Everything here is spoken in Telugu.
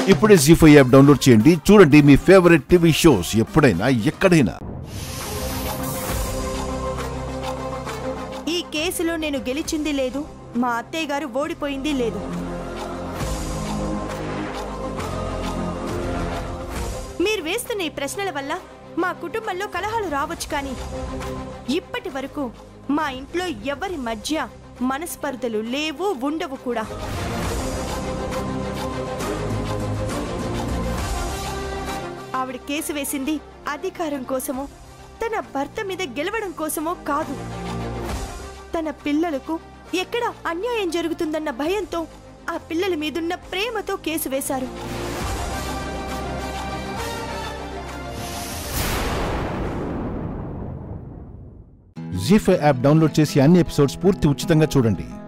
ఇప్పుడే జీ ఫైవ్ యాప్ డౌన్లోడ్ చేయండి చూడండి మీ ఫేవరెట్ టీవీ షోస్ ఎప్పుడైనా ఎక్కడైనా ఈ కేసులో నేను గెలిచింది లేదు మా అత్తయ్య గారు ఓడిపోయింది లేదు మీరు వేస్తున్న ఈ ప్రశ్నల వల్ల మా కుటుంబంలో కలహాలు రావచ్చు కానీ ఇప్పటి వరకు మా ఇంట్లో ఎవరి మధ్య మనస్పర్ధలు లేవు ఉండవు కూడా ఆవిడ కేసు వేసింది అధికారం కోసమో తన భర్త మీద గెలవడం కోసమో కాదు తన పిల్లలకు ఎక్కడ అన్యాయం జరుగుతుందన్న భయంతో ఆ పిల్లల మీదున్న ప్రేమతో కేసు వేశారు జీ ఫైవ్ యాప్ డౌన్లోడ్ చేసి అన్ని ఎపిసోడ్స్ పూర్తి ఉచితంగా చూడండి